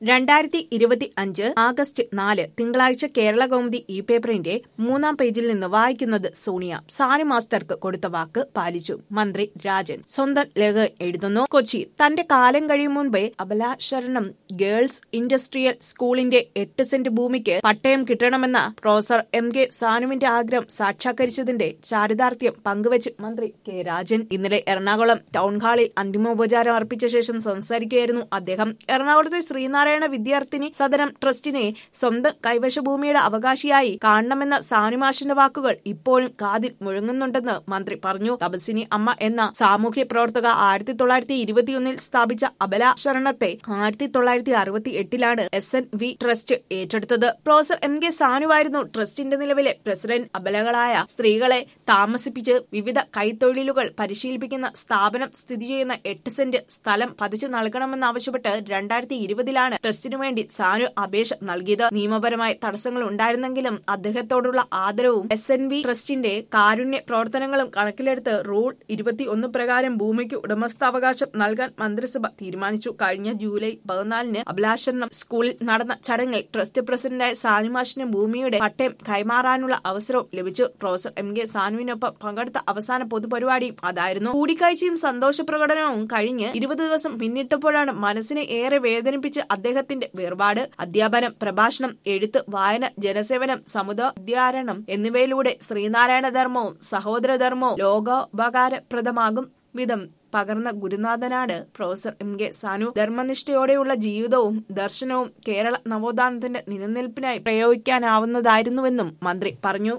രണ്ടായിരത്തി ഇരുപത്തി അഞ്ച് ആഗസ്റ്റ് നാല് തിങ്കളാഴ്ച കേരള കൗമുദി ഇ പേപ്പറിന്റെ മൂന്നാം പേജിൽ നിന്ന് വായിക്കുന്നത് സോണിയ സാനി മാസ്റ്റർക്ക് കൊടുത്ത വാക്ക് പാലിച്ചു മന്ത്രി രാജൻ സ്വന്തം ലേഖ എഴുതുന്നു കൊച്ചി തന്റെ കാലം കഴിയും മുൻപേ അബലാശരണം ഗേൾസ് ഇൻഡസ്ട്രിയൽ സ്കൂളിന്റെ എട്ട് സെന്റ് ഭൂമിക്ക് പട്ടയം കിട്ടണമെന്ന പ്രൊഫസർ എം കെ സാനുവിന്റെ ആഗ്രഹം സാക്ഷാത്കരിച്ചതിന്റെ ചാരിതാർത്ഥ്യം പങ്കുവച്ച് മന്ത്രി കെ രാജൻ ഇന്നലെ എറണാകുളം ടൗൺ ഹാളിൽ അന്തിമോപചാരം അർപ്പിച്ച ശേഷം സംസാരിക്കുകയായിരുന്നു അദ്ദേഹം എറണാകുളത്തെ ശ്രീനാരായണ വിദ്യാർത്ഥിനി സദനം ട്രസ്റ്റിനെ സ്വന്തം കൈവശ ഭൂമിയുടെ അവകാശിയായി കാണണമെന്ന സാനുമാഷിന്റെ വാക്കുകൾ ഇപ്പോഴും കാതിൽ മുഴങ്ങുന്നുണ്ടെന്ന് മന്ത്രി പറഞ്ഞു തപസിനി അമ്മ എന്ന സാമൂഹ്യ പ്രവർത്തക ആയിരത്തി തൊള്ളായിരത്തി ഇരുപത്തിയൊന്നിൽ സ്ഥാപിച്ച അബല ശരണത്തെ ആയിരത്തി തൊള്ളായിരത്തി അറുപത്തി എട്ടിലാണ് എസ് എൻ വി ട്രസ്റ്റ് ഏറ്റെടുത്തത് പ്രൊഫസർ എം കെ സാനുവായിരുന്നു ട്രസ്റ്റിന്റെ നിലവിലെ പ്രസിഡന്റ് അബലകളായ സ്ത്രീകളെ താമസിപ്പിച്ച് വിവിധ കൈത്തൊഴിലുകൾ പരിശീലിപ്പിക്കുന്ന സ്ഥാപനം സ്ഥിതി ചെയ്യുന്ന എട്ട് സെന്റ് സ്ഥലം പതിച്ചു നൽകണമെന്നാവശ്യപ്പെട്ട് രണ്ടായിരത്തി ഇരുപതിലാണ് ട്രസ്റ്റിനു വേണ്ടി സാനു അപേക്ഷ നൽകിയത് നിയമപരമായ തടസ്സങ്ങൾ ഉണ്ടായിരുന്നെങ്കിലും അദ്ദേഹത്തോടുള്ള ആദരവും എസ് എൻ വി ട്രസ്റ്റിന്റെ കാരുണ്യ പ്രവർത്തനങ്ങളും കണക്കിലെടുത്ത് റൂൾ ഇരുപത്തി ഒന്ന് പ്രകാരം ഭൂമിക്ക് ഉടമസ്ഥാവകാശം നൽകാൻ മന്ത്രിസഭ തീരുമാനിച്ചു കഴിഞ്ഞ ജൂലൈ പതിനാലിന് അഭിലാഷണം സ്കൂളിൽ നടന്ന ചടങ്ങിൽ ട്രസ്റ്റ് പ്രസിഡന്റായ സാനുമാഷിന് ഭൂമിയുടെ പട്ടയം കൈമാറാനുള്ള അവസരവും ലഭിച്ചു പ്രൊഫസർ എം കെ സാനുവിനൊപ്പം പങ്കെടുത്ത അവസാന പൊതുപരിപാടിയും അതായിരുന്നു കൂടിക്കാഴ്ചയും സന്തോഷ പ്രകടനവും കഴിഞ്ഞ് ഇരുപത് ദിവസം പിന്നിട്ടപ്പോഴാണ് മനസ്സിനെ ഏറെ വേദനിപ്പിച്ച് അദ്ദേഹത്തിന്റെ വേർപാട് അധ്യാപനം പ്രഭാഷണം എഴുത്ത് വായന ജനസേവനം സമുദാരണം എന്നിവയിലൂടെ ശ്രീനാരായണ ധർമ്മവും സഹോദരധർമ്മവും ലോകോപകാരപ്രദമാകും വിധം പകർന്ന ഗുരുനാഥനാണ് പ്രൊഫസർ എം കെ സാനു ധർമ്മനിഷ്ഠയോടെയുള്ള ജീവിതവും ദർശനവും കേരള നവോത്ഥാനത്തിന്റെ നിലനിൽപ്പിനായി പ്രയോഗിക്കാനാവുന്നതായിരുന്നുവെന്നും മന്ത്രി പറഞ്ഞു